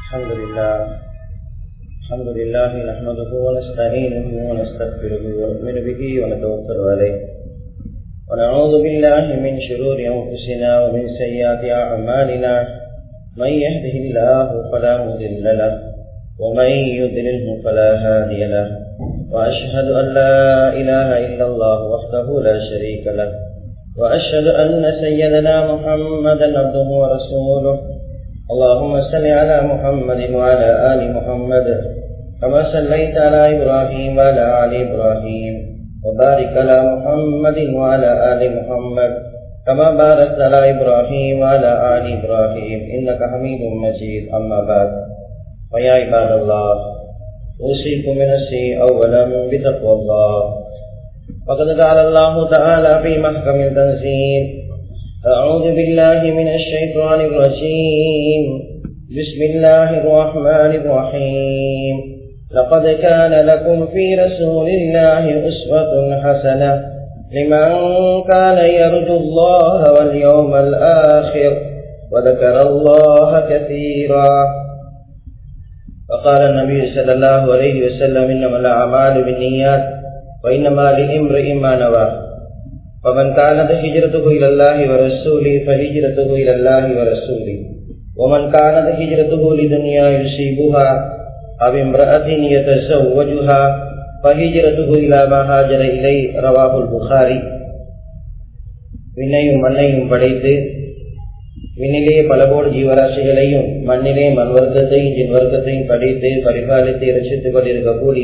الحمد لله الحمد لله نحمده ونستعينه ونستغفره ونؤمن به ونتوكل عليه ونعوذ بالله من شرور أنفسنا ومن سيئات أعمالنا من يهده الله فلا مضل له ومن يضلله فلا هادي له وأشهد أن لا إله إلا الله وحده لا شريك له وأشهد أن سيدنا محمدا عبده ورسوله اللهم صل على محمد وعلى آل محمد كما صليت على إبراهيم وعلى آل إبراهيم وبارك على محمد وعلى آل محمد كما باركت على إبراهيم وعلى آل إبراهيم إنك حميد مجيد أما بعد فيا عباد الله أوصيكم بنفسي أولا بتقوى الله وقد قال الله تعالى في محكم التنزيل أعوذ بالله من الشيطان الرجيم بسم الله الرحمن الرحيم لقد كان لكم في رسول الله أسوة حسنة لمن كان يرجو الله واليوم الآخر وذكر الله كثيرا وقال النبي صلى الله عليه وسلم إنما الأعمال بالنيات وإنما لامرئ ما نوى فمن كانت هجرته إلى الله ورسوله فهجرته إلى الله ورسوله ومن كانت هجرته لدنيا يصيبها أو امرأة يتزوجها فهجرته إلى ما هاجر إليه رواه البخاري விண்ணையும் மண்ணையும் படைத்து விண்ணிலே பலபோடு ஜீவராசிகளையும் மண்ணிலே மண் வர்க்கத்தையும் ஜின் வர்க்கத்தையும் படைத்து பரிபாலித்து ரசித்துக் கொண்டிருக்கக்கூடிய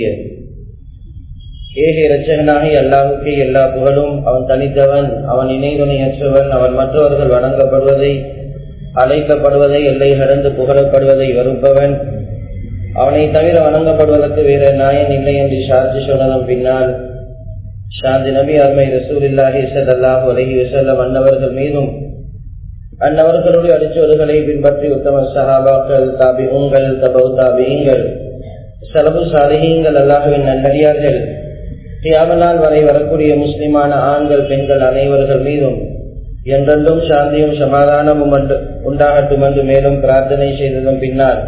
ஏக இரட்சகனாகி அல்லாவுக்கே எல்லா புகழும் அவன் தனித்தவன் அவன் இணைதுணையற்றவன் அவன் மற்றவர்கள் வணங்கப்படுவதை அழைக்கப்படுவதை எல்லை கடந்து புகழப்படுவதை வருப்பவன் அவனை தவிர வணங்கப்படுவதற்கு வேற நாயன் இல்லை என்று சாட்சி சொன்னதன் பின்னால் சாந்தி நபி அருமை ரசூல் இல்லாஹி சல்லாஹூ அலஹி வசல்லம் அன்னவர்கள் மீதும் அன்னவர்களுடைய அடிச்சுவடுகளை பின்பற்றி உத்தம சஹாபாக்கள் தாபிகங்கள் தபவு தாபியங்கள் சலபு சாலிகங்கள் அல்லாஹுவின் நன்னடியார்கள் கியாமனால் வரை வரக்கூடிய முஸ்லிமான ஆண்கள் பெண்கள் அனைவர்கள் மீதும் என்றென்றும் சாந்தியும் சமாதானமும் உண்டாகட்டும் என்று மேலும் பிரார்த்தனை செய்ததும் பின்னால்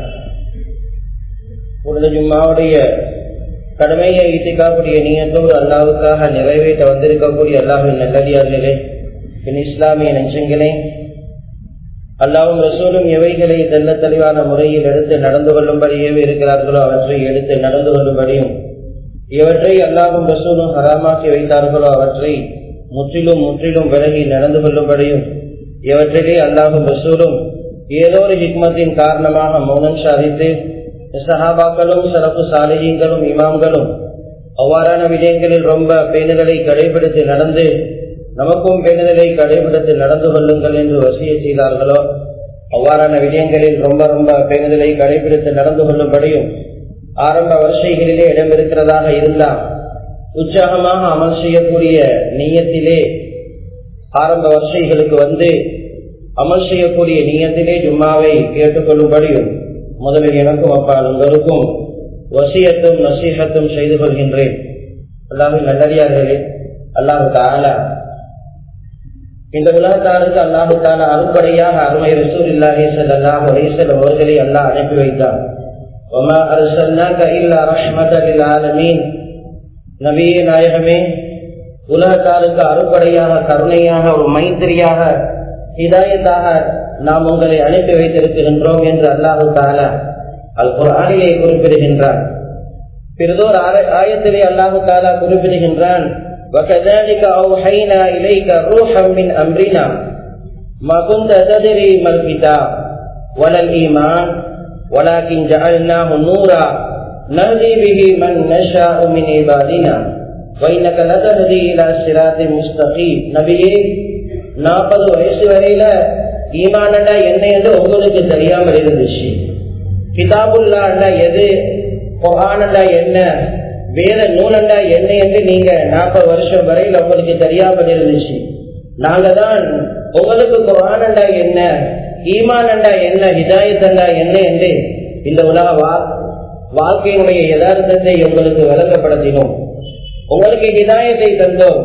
புனித ஜும்மாவுடைய கடமையை ஈட்டிக்காக்கூடிய நீயத்தோடு அல்லாவுக்காக நிறைவேற்ற வந்திருக்கக்கூடிய அல்லாஹின் நல்லடியார்களே என் இஸ்லாமிய நெஞ்சங்களே அல்லாவும் ரசூலும் எவைகளை தெல்ல தெளிவான முறையில் எடுத்து நடந்து கொள்ளும்படி ஏவி இருக்கிறார்களோ அவற்றை எடுத்து நடந்து கொள்ளும்படியும் எவற்றை அல்லாவும் ரசூலும் ஹராமாக்கி வைத்தார்களோ அவற்றை முற்றிலும் முற்றிலும் விலகி நடந்து கொள்ளும்படியும் எவற்றிலே அல்லாஹும் ரசூலும் ஏதோ ஒரு ஹிக்மத்தின் காரணமாக மௌனம் சாதித்து சஹாபாக்களும் சிறப்பு சாலையங்களும் இமாம்களும் அவ்வாறான விடயங்களில் ரொம்ப பேணுதலை கடைபிடித்து நடந்து நமக்கும் பேணுதலை கடைபிடித்து நடந்து கொள்ளுங்கள் என்று வசிய செய்தார்களோ அவ்வாறான விடயங்களில் ரொம்ப ரொம்ப பேணுதலை கடைபிடித்து நடந்து கொள்ளும்படியும் ஆரம்ப வரிசைகளிலே இடம் இருக்கிறதாக இருந்தால் உற்சாகமாக அமல் செய்யக்கூடிய நீயத்திலே ஆரம்ப வரிசைகளுக்கு வந்து அமல் செய்யக்கூடிய நீயத்திலே ஜும்மாவை கேட்டுக்கொள்ளும்படியும் முதலில் எனக்கும் அப்பால் உங்களுக்கும் வசியத்தும் நசீகத்தும் செய்து கொள்கின்றேன் அல்லாஹு நல்லடியார்களே அல்லாஹு தாலா இந்த உலகத்தாருக்கு அல்லாஹு தாலா அறுபடையாக அருமை ரசூல் இல்லாஹே சல்லாஹ் அலிசல் அவர்களை அல்லாஹ் அனுப்பி வைத்தார் وما أرسلناك إلا رحمة للعالمين நபியே நாயகமே உலகத்தாருக்கு அறுபடையாக கருணையாக ஒரு மைத்திரியாக இதாயத்தாக நாம் உங்களை அனுப்பி வைத்திருக்கின்றோம் என்று அல்லாஹு தாலா அல் குரானிலே குறிப்பிடுகின்றான் பிறதோர் ஆயத்திலே அல்லாஹு தாலா குறிப்பிடுகின்றான் وكذلك أوحينا إليك روحا من أمرنا ما كنت تدري ما الكتاب ولا الإيمان ولكن جعلناه نورا نهدي به من نشاء من عبادنا وإنك لتهدي إلى صراط مستقيم நபியே நாற்பது வயசு வரையில ஈமானண்டா என்ன என்று உங்களுக்கு தெரியாமல் இருந்துச்சு கிதாபுல்லாண்டா எது பொகானண்டா என்ன வேற நூலண்டா என்ன என்று நீங்க நாற்பது வருஷம் வரையில் உங்களுக்கு தெரியாமல் இருந்துச்சு நாங்க தான் உங்களுக்கு குரானண்டா என்ன ஈமானண்டா என்ன ஹிதாயத்தண்டா என்ன என்று இந்த உலக வாழ்க்கையினுடைய யதார்த்தத்தை உங்களுக்கு விளங்கப்படுத்தினோம் உங்களுக்கு ஹிதாயத்தை தந்தோம்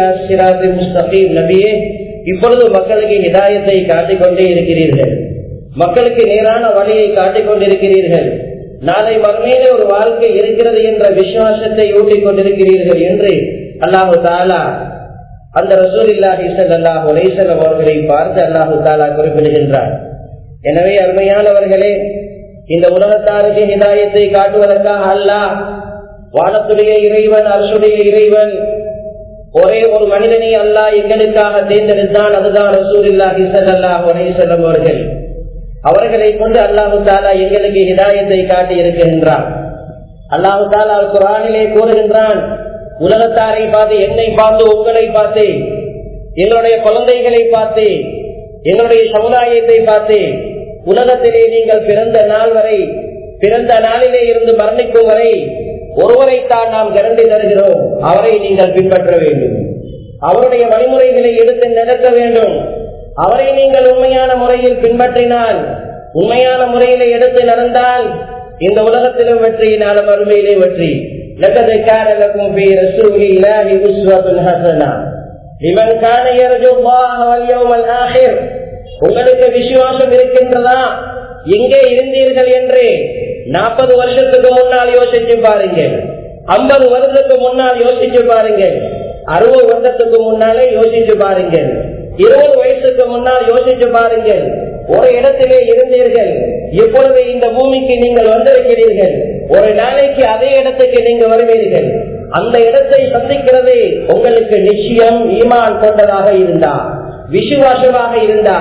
முஸ்தகீம் நபியே இப்பொழுது மக்களுக்கு ஹிதாயத்தை காட்டிக் கொண்டே இருக்கிறீர்கள் மக்களுக்கு நேரான வழியை காட்டிக் கொண்டிருக்கிறீர்கள் நாளை மறுமையிலே ஒரு வாழ்க்கை இருக்கிறது என்ற விசுவாசத்தை ஊட்டிக் கொண்டிருக்கிறீர்கள் என்று அல்லாஹு தாலா அந்த ரசூல் இல்லாஹி சல்லாஹ் உலேசலம் அவர்களை பார்த்து அல்லாஹு தாலா குறிப்பிடுகின்றார் எனவே அருமையானவர்களே இந்த உலகத்தாருக்கு ஹிதாயத்தை காட்டுவதற்காக அல்லாஹ் வானத்துடைய இறைவன் அரசுடைய இறைவன் ஒரே ஒரு மனிதனை அல்லாஹ் எங்களுக்காக தேர்ந்தெடுத்தான் அதுதான் ரசூல் இல்லாஹி சல்லாஹ் உலேசலம் அவர்கள் அவர்களை கொண்டு அல்லாஹு தாலா எங்களுக்கு ஹிதாயத்தை காட்டி இருக்கின்றான் அல்லாஹு தாலா குரானிலே கூறுகின்றான் உலகத்தாரை பார்த்து என்னை பார்த்து உங்களை பார்த்து எங்களுடைய குழந்தைகளை பார்த்து எங்களுடைய சமுதாயத்தை பார்த்து உலகத்திலே நீங்கள் பிறந்த நாள் வரை பிறந்த நாளிலே இருந்து மரணிக்கும் வரை ஒருவரைத்தான் நாம் கரண்டி தருகிறோம் அவரை நீங்கள் பின்பற்ற வேண்டும் அவருடைய வழிமுறைகளை எடுத்து நடக்க வேண்டும் அவரை நீங்கள் உண்மையான முறையில் பின்பற்றினால் உண்மையான முறையில எடுத்து நடந்தால் இந்த உலகத்திலும் வெற்றி நாளும் அருமையிலே வெற்றி لقد كان لكم في رسول الله أسوة حسنة لمن كان يرجو الله واليوم الآخر உங்களுக்கு விசுவாசம் இருக்கின்றதா எங்கே இருந்தீர்கள் என்று நாற்பது வருஷத்துக்கு முன்னால் யோசிச்சு பாருங்கள் ஐம்பது வருடத்துக்கு முன்னால் யோசிச்சு பாருங்கள் அறுபது வருடத்துக்கு முன்னாலே யோசிச்சு பாருங்கள் இருபது வயசுக்கு முன்னால் யோசிச்சு பாருங்கள் ஒரு இடத்திலே இருந்தீர்கள் இப்பொழுது இந்த பூமிக்கு நீங்கள் வந்திருக்கிறீர்கள் ஒரு நாளைக்கு அதே இடத்துக்கு நீங்க வருவீர்கள் அந்த இடத்தை சந்திக்கிறது உங்களுக்கு நிச்சயம் ஈமான் கொண்டதாக இருந்தா விசுவாசமாக இருந்தா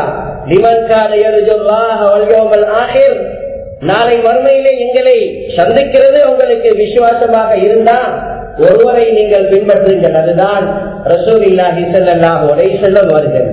நாளை வறுமையிலே எங்களை சந்திக்கிறது உங்களுக்கு விசுவாசமாக இருந்தா ஒருவரை நீங்கள் பின்பற்றுங்கள் அதுதான் ரசூல் இல்லாஹி செல்லாஹ் ஒரே செல்லம் வருகிறது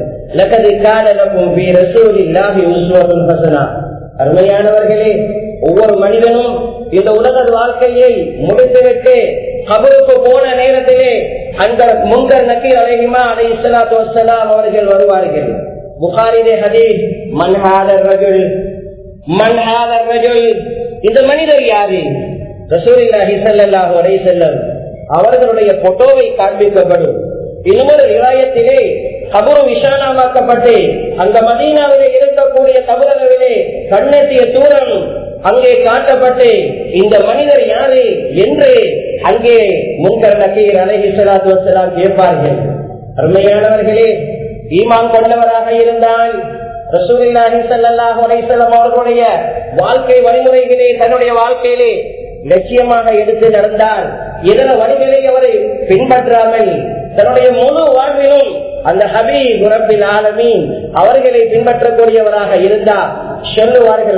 அருமையானவர்களே ஒவ்வொரு மனிதனும் இந்த உலக வாழ்க்கையை முடித்துவிட்டு கபருக்கு போன நேரத்திலே அந்த முங்கர் நக்கீர் அலைஹிமா அலை இஸ்லாத்து வசலாம் அவர்கள் வருவார்கள் புகாரிலே ஹதீஸ் மன்ஹாதர் ரஜுல் மன்ஹாதர் ரஜுல் இந்த மனிதர் யாரு ரசூலில்லாஹி ஸல்லல்லாஹு அலைஹி வஸல்லம் அவர்களுடைய போட்டோவை காண்பிக்கப்படும் இன்னொரு விவாயத்திலே கபரு விசாலமாக்கப்பட்டு அந்த மதீனாவிலே இருக்கக்கூடிய கபரளவிலே கண்ணெட்டிய தூரம் அங்கே காட்டப்பட்டு இந்த மனிதர் யாரு என்று அங்கே முன்கர் நக்கீர் அலஹி சலாத்து வசலாம் கேட்பார்கள் அருமையானவர்களே ஈமான் கொண்டவராக இருந்தால் ரசூலில்லாஹி ஸல்லல்லாஹு அலைஹி வஸல்லம் அவர்களுடைய வாழ்க்கை வழிமுறைகளே தன்னுடைய வாழ்க்கையிலே லட்சியமாக எடுத்து நடந்தால் இதர வழிகளை அவரை பின்பற்றாமல் தன்னுடைய முழு வாழ்விலும் அந்த ஹபி குரப்பில் ஆலமீன் அவர்களை பின்பற்றக்கூடியவராக இருந்தார் சொல்லுவார்கள்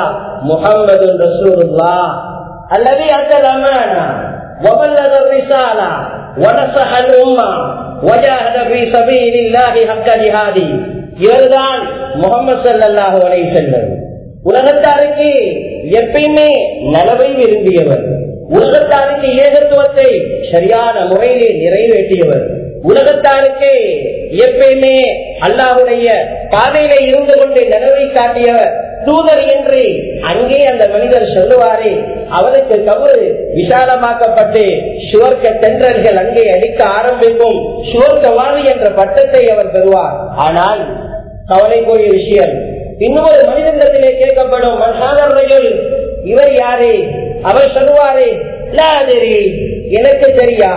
முகமது ரசூலுல்லா அல்லது அந்த அமானா وبلغ الرسالة ونصح الأمة وجاهد في سبيل الله حق جهاده இவர்தான் முகமது சல்லாஹூ அலை செல்லம் உலகத்தாருக்கு எப்பயுமே நலவை விரும்பியவர் உலகத்தாருக்கு ஏகத்துவத்தை சரியான முறையிலே நிறைவேற்றியவர் உலகத்தாருக்கு எப்பயுமே அல்லாஹுடைய பாதையில இருந்து கொண்டு நலவை காட்டியவர் தூதர் என்று அங்கே அந்த மனிதர் சொல்லுவாரே அவருக்கு கபரு விசாலமாக்கப்பட்டு சுவர்க்க தென்றல்கள் அங்கே அடிக்க ஆரம்பிக்கும் சுவர்க்கவாதி என்ற பட்டத்தை அவர் பெறுவார் ஆனால் கவலைக்குரிய விஷயம் இன்னொரு மனிதனிடத்திலே கேட்கப்படும் மன்ஹாதர் ரஜுல் இவர் யாரு அவர் சொல்லுவாரு லாதரி எனக்கு தெரியா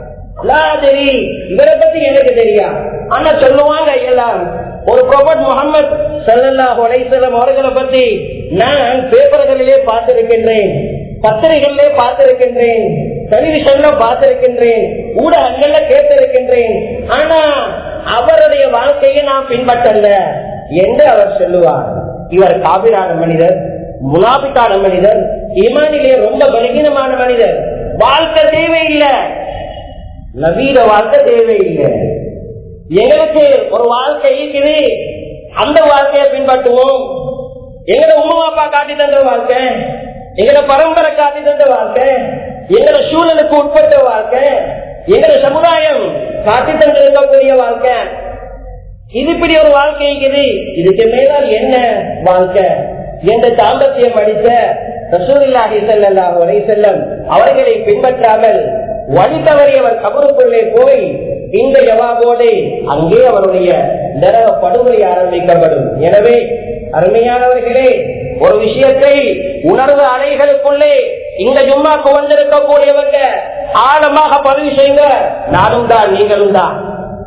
லாதரி இவரை பத்தி எனக்கு தெரியா ஆனா சொல்லுவாங்க எல்லாம் ஒரு ப்ரொபட் முகமது சல்லாஹ் அலைசலம் அவர்களை பத்தி நான் பேப்பர்களிலே பார்த்திருக்கின்றேன் பத்திரிகைகளிலே பார்த்திருக்கின்றேன் டெலிவிஷன்ல பார்த்திருக்கின்றேன் ஊடகங்கள்ல கேட்டிருக்கின்றேன் ஆனா அவருடைய வாழ்க்கையை நான் பின்பற்றல என்று அவர் சொல்லுவார் இவர் காபிரான மனிதர் முனாபிக்கான மனிதர் இமானிலே ரொம்ப பலகீனமான மனிதர் வாழ்க்கை தேவையில்லை நவீன வாழ்க்கை தேவையில்லை எங்களுக்கு ஒரு வாழ்க்கை இருக்குது அந்த வாழ்க்கையை பின்பற்றுவோம் எங்கட உமா அப்பா காட்டி தந்த வாழ்க்கை எங்கட பரம்பரை காட்டி தந்த வாழ்க்கை எங்கட சூழலுக்கு உட்பட்ட வாழ்க்கை எங்கட சமுதாயம் காட்டி தந்திருக்கக்கூடிய வாழ்க்கை இது இப்படி ஒரு வாழ்க்கை இருக்குது இதுக்கு மேலால் என்ன வாழ்க்கை என்ற தாம்பத்தியம் அடித்த ரசூலில்லாஹி ஸல்லல்லாஹு அலைஹி வஸல்லம் அவர்களை பின்பற்றாமல் வழி தவறியவர் கபருக்குள்ளே போய் இந்த ஜவாபோடு அங்கே அவருடைய நரக படுகொலை ஆரம்பிக்கப்படும் எனவே அருமையானவர்களே ஒரு விஷயத்தை உணர்வு அலைகளுக்குள்ளே இந்த ஜும்மாக்கு வந்திருக்கக்கூடியவங்க ஆழமாக பதிவு செய்யுங்க நானும் தான் நீங்களும் தான்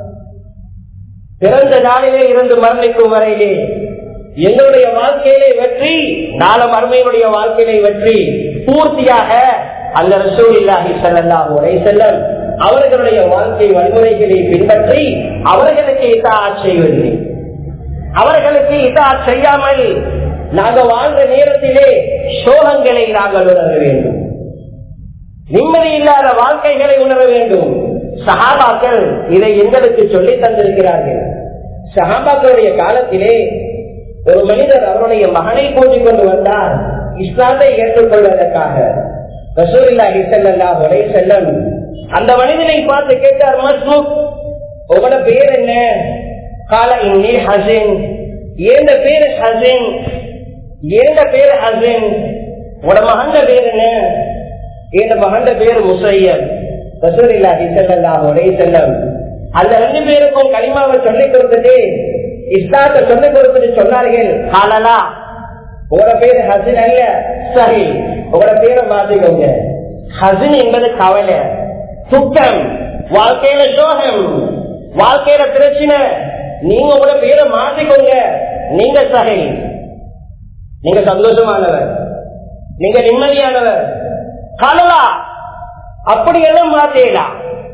பிறந்த நாளிலே இருந்து மரணிக்கும் வரையிலே எங்களுடைய வாழ்க்கையிலே வெற்றி நாளம் அருமையினுடைய வாழ்க்கையிலே வெற்றி பூர்த்தியாக அந்த ரசூலில்லாஹி ஸல்லல்லாஹு அலைஹி வஸல்லம் அவர்களுடைய வாழ்க்கை வழிமுறைகளை பின்பற்றி அவர்களுக்கு இதாத் செய்வதில்லை அவர்களுக்கு இதாத் செய்யாமல் நாங்க வாழ்ந்த நேரத்திலே சோகங்களை நாங்கள் உணர வேண்டும் நிம்மதி இல்லாத வாழ்க்கைகளை உணர வேண்டும் சஹாபாக்கள் இதை எங்களுக்கு சொல்லி தந்திருக்கிறார்கள் சஹாபாக்களுடைய காலத்திலே ஒரு மனிதர் அவருடைய மகனை கூட்டிக் கொண்டு வந்தார் இஸ்லாத்தை ஏற்றுக்கொள்வதற்காக ரசூலில்லாஹி ஸல்லல்லாஹு அலைஹி வஸல்லம் அந்த மனிதனை பார்த்து கேட்டார் மஸ்ரூப் உங்களோட பேர் என்ன கால இன்னி ஹசின் ஏந்த பேரு ஹசின் ஏந்த பேரு ஹசின் உங்களோட மகண்ட பேர் என்ன ஏந்த மகண்ட பேரு முசையன் ரசூலில்லாஹி ஸல்லல்லாஹு அலைஹி வஸல்லம் அந்த ரெண்டு பேருக்கும் கலிமாவை சொல்லிக் கொடுத்தது இஸ்லாத்தை சொல்லிக் கொடுத்துட்டு சொன்னார்கள் காலலா உங்களோட பேரு ஹசின் அல்ல சரி உங்களோட பேரை மாத்திக்கோங்க ஹசின் என்பது கவலை துக்கம் வாழ்க்கையில சோகம் வாழ்க்கையில பிரச்சனை நீங்க உங்களோட பேரை மாத்திக்கோங்க நீங்க சகை நீங்க சந்தோஷமானவர் நீங்க நிம்மதியானவர் காலலா அப்படி எல்லாம் மாத்தேலாம்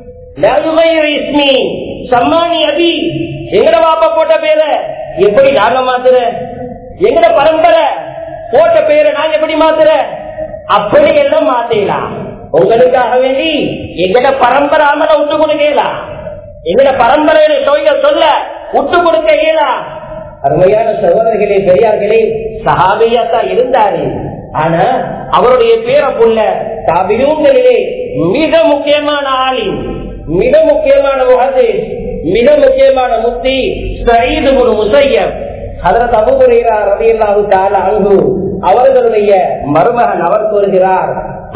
இஸ்மி சம்மானி அபி எங்கட வாப்பா போட்ட பேர எப்படி நாங்க மாத்துற எங்கட பரம்பரை போட்ட பேரை நான் எப்படி மாத்துற அப்படி எல்லாம் மாத்தலாம் உங்களுக்காக வேண்டி எங்கட பரம்பரை அமல விட்டு கொடுக்கலாம் எங்கட பரம்பரையில சொல்ல சொல்ல விட்டு கொடுக்க இயலாம் அருமையான சகோதரர்களே பெரியார்களே சகாபியாத்தான் இருந்தாரு ஆனா அவருடைய பேரை புள்ள தாபியூங்களிலே மிக முக்கியமான ஆளின் மிக முக்கியமான முகது மிக முக்கியமான முக்தி சயீது ஒரு முசையம் அதற்கு அபுகுரையா ரவியல்லாஹு தால அன்பு அவர்களுடைய மருமகன் அவர் கூறுகிறார்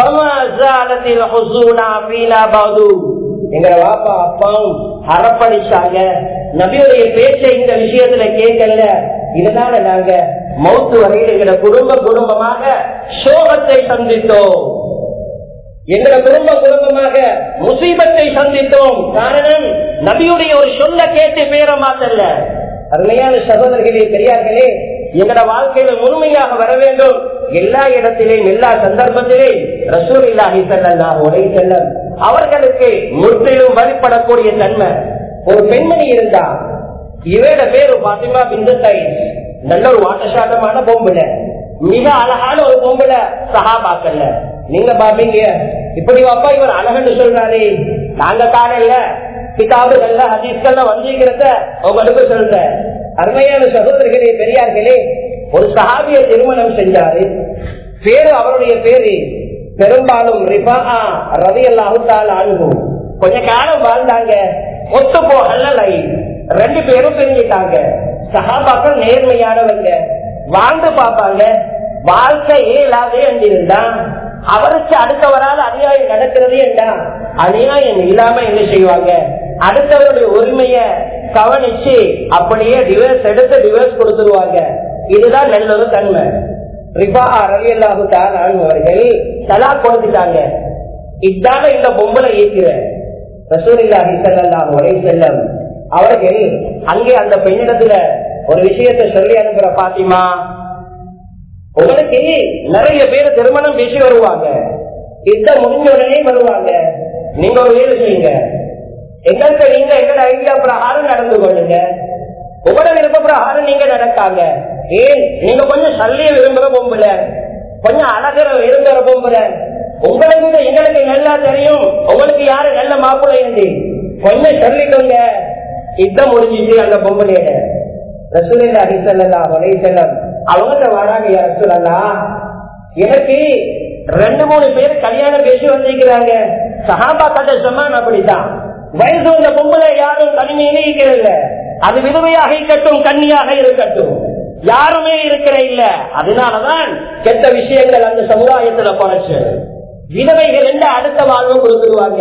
எங்க வாப்பா அப்பாவும் அறப்படிச்சாங்க நபியுடைய பேச்சை இந்த விஷயத்துல கேட்கல இதனால நாங்க மௌத்து வரையில் எங்களை குடும்ப குடும்பமாக சோகத்தை சந்தித்தோம் எங்களை குடும்ப குடும்பமாக முசீபத்தை சந்தித்தோம் காரணம் நபியுடைய ஒரு சொல்ல கேட்டு பேர மாத்தல்ல அருமையான சகோதரர்களே பெரியார்களே எங்கட வாழ்க்கையில முழுமையாக வர வேண்டும் எல்லா இடத்திலேயும் எல்லா சந்தர்ப்பத்திலே ரசூல் இல்லாஹி செல்லாம் உரை செல்லம் அவர்களுக்கு முற்றிலும் வழிபடக்கூடிய தன்மை ஒரு பெண்மணி இருந்தா இவரோட பேரு பாத்திமா பிந்து நல்ல ஒரு வாட்டசாட்டமான பொம்புல மிக அழகான ஒரு பொம்புல சகாபாக்கல்ல நீங்க பாப்பீங்க இப்படி அப்பா இவர் அழகுன்னு சொல்றாரு நாங்க காணல கிதாபுகள்ல ஹதீஸ்கள்ல வந்திருக்கிறத உங்களுக்கு சொல்ற அருமையான சகோதரர்களே பெரியார்களே ஒரு சஹாபிய திருமணம் செஞ்சாரு பேரு அவருடைய பேரு பெரும்பாலும் ரிபா ரவி அல்லாஹால அணுகும் கொஞ்ச காலம் வாழ்ந்தாங்க ஒத்து போகல ரெண்டு பேரும் பிரிஞ்சிட்டாங்க சகாபாக்கள் நேர்மையானவங்க வாழ்ந்து பார்ப்பாங்க வாழ்க்கை இயலாதே என்றிருந்தா அவருக்கு அடுத்தவரால் அநியாயம் நடக்கிறது என்றா அநியாயம் இல்லாம என்ன செய்வாங்க அடுத்தவருடைய உரிமைய கவனிச்சு அப்படியே டிவோர்ஸ் எடுத்து டிவோர்ஸ் கொடுத்துருவாங்க இதுதான் நல்லொரு தன்மை ரிபா ரவி அல்லாஹு அவர்கள் தலா கொடுத்துட்டாங்க இதான இந்த பொம்பளை ஈர்க்கிற ரசூலில்லாஹி ஸல்லல்லாஹு அலைஹி வஸல்லம் அவர்கள் அங்கே அந்த பெண்ணிடத்துல ஒரு விஷயத்தை சொல்லி அனுப்புற பாத்திமா உங்களுக்கு நிறைய பேர் திருமணம் பேசி வருவாங்க இந்த முடிஞ்ச உடனே வருவாங்க நீங்க ஒரு வேலை செய்யுங்க எங்களுக்கு நீங்க எங்களோட ஐடியா பிரகாரம் நடந்து கொள்ளுங்க உங்களோட விருப்ப பிரகாரம் நீங்க நடக்காங்க ஏன் நீங்க கொஞ்சம் சல்லிய விரும்புற பொம்புல கொஞ்சம் அழகிற விரும்புற பொம்புல உங்களுக்கு எங்களுக்கு நல்லா தெரியும் உங்களுக்கு யாரு நல்ல மாப்பிள்ளை என்று கொஞ்சம் சொல்லிக்கோங்க இத முடிஞ்சிச்சு அந்த பொம்பளையோட ரசூலில்லா அடிசல்லா வலை செல்லம் அவங்க வராங்க ரசூலல்லா எனக்கு ரெண்டு மூணு பேர் கல்யாணம் பேசி வந்திருக்கிறாங்க சஹாபா கட்ட சொன்னான் அப்படித்தான் வயசு இந்த பொம்பளை யாரும் தனிமையிலே இருக்கிறதில்ல அது விதவையாக இருக்கட்டும் கன்னியாக இருக்கட்டும் யாருமே இருக்கிற இல்ல அதனாலதான் கெட்ட விஷயங்கள் அந்த சமுதாயத்துல குறைச்சு விதவைகள் எந்த அடுத்த வாழ்வு கொடுத்துருவாங்க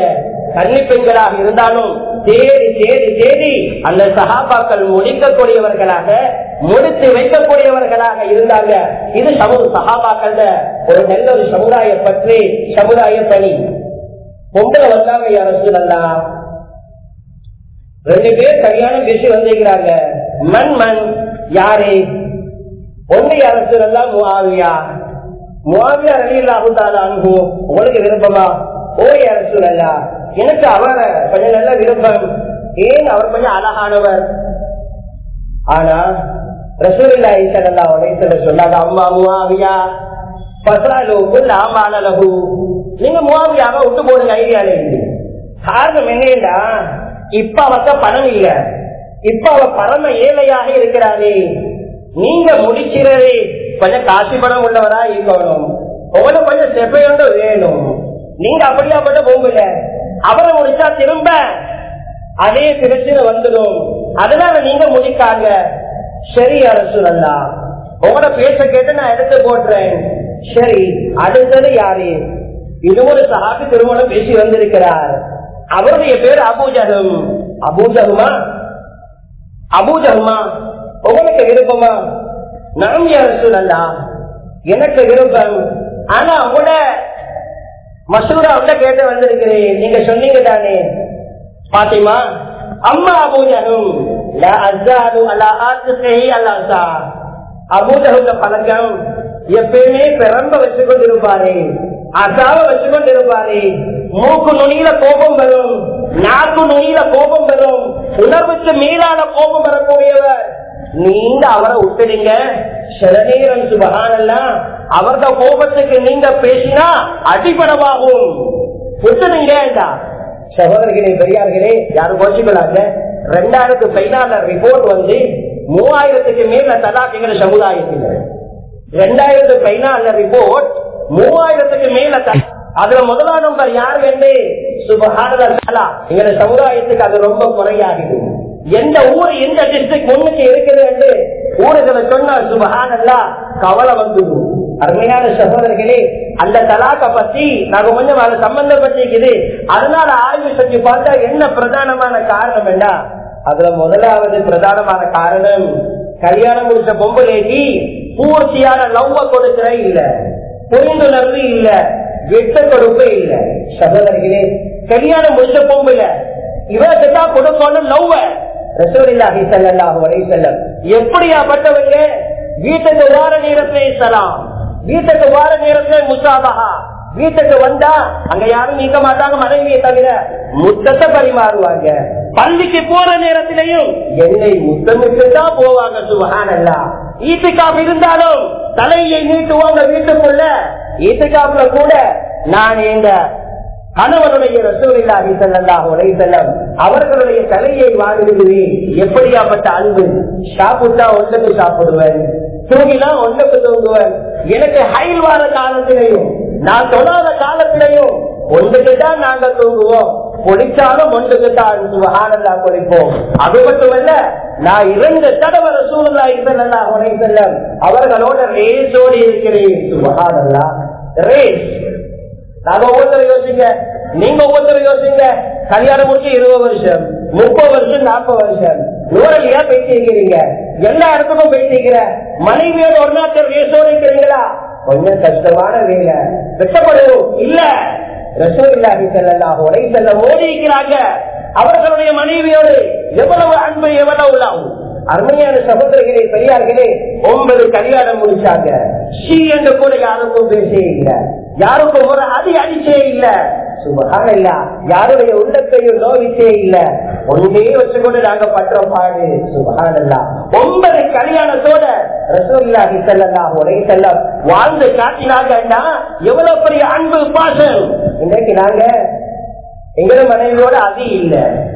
கன்னி பெண்களாக இருந்தாலும் தேடி தேடி தேடி அந்த சகாபாக்கள் முடிக்கக்கூடியவர்களாக முடித்து வைக்கக்கூடியவர்களாக இருந்தாங்க இது சமூக சகாபாக்கள் ஒரு நல்ல ஒரு சமுதாய பற்றி சமுதாய பணி பொங்கலை வந்தாங்க யார சொல்லலாம் ரெண்டு பேர் கல்யாணம் பேசி வந்திருக்கிறாங்க மண் மண் யாரு ஒன்றை அரசு எல்லாம் முவாவியா முவாவியா ரலியல்லாஹு அனுகு உங்களுக்கு விருப்பமா ஓய் அரசு அல்லா எனக்கு அவர் கொஞ்சம் நல்ல விருப்பம் ஏன் அவர் கொஞ்சம் அழகானவர் ஆனா ரசூலில்லா ஈசல்லா உடைசல சொன்னாங்க அம்மா முவாவியா பசாலுக்குள் ஆமாலகு நீங்க முவாவியாவை விட்டு போடுங்க ஐடியால இருக்கு காரணம் என்னடா இப்ப அவத்த பணம் இல்ல இப்ப அவ பரம ஏழையாக இருக்கிறாரே நீங்க முடிக்கிறது கொஞ்சம் காசு பணம் உள்ளவரா இருக்கணும் உங்களுக்கு கொஞ்சம் செப்பையோட வேணும் நீங்க அப்படியாப்பட்ட போகல அவரை முடிச்சா திரும்ப அதே பிரச்சனை வந்துடும் அதனால நீங்க முடிக்காங்க சரி அரசு அல்லா உங்களோட பேச கேட்டு நான் எடுத்து போடுறேன் சரி அடுத்தது யாரு இது ஒரு சகாக்கு திருமணம் பேசி வந்திருக்கிறார் அவருடைய பேர் அபூஜகம் அபூஜகமா அபூஜகமா உங்களுக்கு விருப்பமா நாம் யார் சொல்லலா எனக்கு விருப்பம் ஆனா உங்களோட மசூரா உள்ள கேட்டு வந்திருக்கிறேன் நீங்க சொன்னீங்க தானே பாத்திமா அம்மா அபூஜகம் அபூஜக பழக்கம் எப்பயுமே பிறம்ப வச்சு கொண்டிருப்பாரு அசாவ வச்சு கொண்டிருப்பாரு மூக்கு நுனியில கோபம் வரும் நாக்கு நுனியில கோபம் வரும் உணர்வுக்கு மேலான கோபம் வரக்கூடியவர் நீங்க அவரை விட்டுடுங்க சில நேரம் சுபகானெல்லாம் அவரது கோபத்துக்கு நீங்க பேசினா அடிபடமாகும் விட்டுடுங்க சகோதரர்களே பெரியார்களே யாரும் கோச்சிக்கொள்ளாங்க ரெண்டாயிரத்து பதினாலு ரிப்போர்ட் வந்து மூவாயிரத்துக்கு மேல தலாக்குகிற சமுதாயத்தில் ரெண்டாயிரத்து பதினாலு ரிப்போர்ட் மூவாயிரத்துக்கு மேல அதுல முதலாம் நம்பர் யார் வேண்டு சுபகானதா எங்க சமுதாயத்துக்கு அது ரொம்ப குறையாகுது எந்த ஊர் எந்த டிஸ்ட்ரிக்ட் முன்னுக்கு இருக்குது என்று ஊர்களை சொன்னால் சுபகானல்லா கவலை வந்துடும் அருமையான சகோதரர்களே அந்த தலாக்க பத்தி நாங்க கொஞ்சம் அதை சம்பந்தப்பட்டிருக்குது அதனால ஆய்வு செஞ்சு பார்த்தா என்ன பிரதானமான காரணம் என்ன அதுல முதலாவது பிரதானமான காரணம் கல்யாணம் முடிச்ச பொம்பளைக்கு பூர்த்தியான லவ்வ கொடுக்கிற இல்ல புரிந்துணர்வு இல்ல வெட்ட கொடுப்பு இல்ல சகோதரர்களே கல்யாணம் முடிச்ச பொம்பளை இவருக்கு தான் கொடுக்கணும் லவ்வ ரசூலில்லாஹி ஸல்லல்லாஹு அலைஹி வஸல்லம் எப்படியாப்பட்டவங்க வீட்டுக்கு வார நேரத்திலே சலாம் வீட்டுக்கு வார நேரத்திலே முசாபஹா வீட்டுக்கு வந்தா அங்க யாரும் நீக்க மாட்டாங்க மனைவியை தவிர முத்தத்தை பரிமாறுவாங்க பள்ளிக்கு போற நேரத்திலையும் என்னை முத்தமிட்டு தான் போவாங்க சுபஹானல்லா ஈட்டுக்காப் இருந்தாலும் தலையை நீட்டுவாங்க வீட்டுக்குள்ள ஈட்டுக்காப்புல கூட நான் எங்க கணவனுடைய ரசூலில்லாஹி ஸல்லல்லாஹு அலைஹி வஸல்லம் அவர்களுடைய தலையை வாங்குகிறேன் எப்படியாப்பட்ட அன்பு சாப்பிட்டா ஒன்றுக்கு சாப்பிடுவேன் தூங்கினா ஒன்றுக்கு தூங்குவேன் எனக்கு ஹைல் வார காலத்திலையும் நான் தொடாத காலத்திலையும் ஒன்றுக்கு தான் நாங்க தூங்குவோம் பொடிச்சாலும் ஒன்றுக்கு தான் சுபஹானல்லா பொடிப்போம் அது மட்டுமல்ல நான் இரண்டு தடவை ரசூலுல்லாஹி ஸல்லல்லாஹு அலைஹி வஸல்லம் அவர்களோட ரேஸோடு இருக்கிறேன் சுபஹானல்லா ரேஸ் நாங்க ஒவ்வொருத்தரும் யோசிங்க நீங்க ஒவ்வொருத்தரும் யோசிங்க கல்யாணம் முடிச்சு இருபது வருஷம் முப்பது வருஷம் நாற்பது வருஷம் நூறலியா பேசிக்கிறீங்க எல்லா இடத்துக்கும் பேசிக்கிற மனைவியோட ஒரு நாட்கள் ரேசோடு இருக்கிறீங்களா கொஞ்சம் கஷ்டமான வேலை வெட்டப்படும் இல்ல ரசோல்லாஹி செல்லலாம் உடை செல்ல ஓடி இருக்கிறாங்க அவர்களுடைய மனைவியோடு எவ்வளவு அன்பு எவ்வளவு லாபம் அருமையான சகோதரர்களே பெரியார்களே ஒன்பது கல்யாணம் முடிச்சாங்க ஷீ என்று கூட யாருக்கும் பேசே இல்ல யாருக்கும் ஒரு அடி அடிச்சே இல்ல சுபகான இல்ல யாருடைய உள்ளத்தையும் நோவிச்சே இல்ல ஒன்றே வச்சுக்கொண்டு நாங்க பற்ற பாடு சுபகான ஒன்பது கல்யாணத்தோட ரசூல்லாஹி செல்லலாம் ஒரே செல்லம் வாழ்ந்து காட்டினாங்கன்னா எவ்வளவு பெரிய அன்பு பாசம் இன்னைக்கு நாங்க எங்கள மனைவியோட அது இல்ல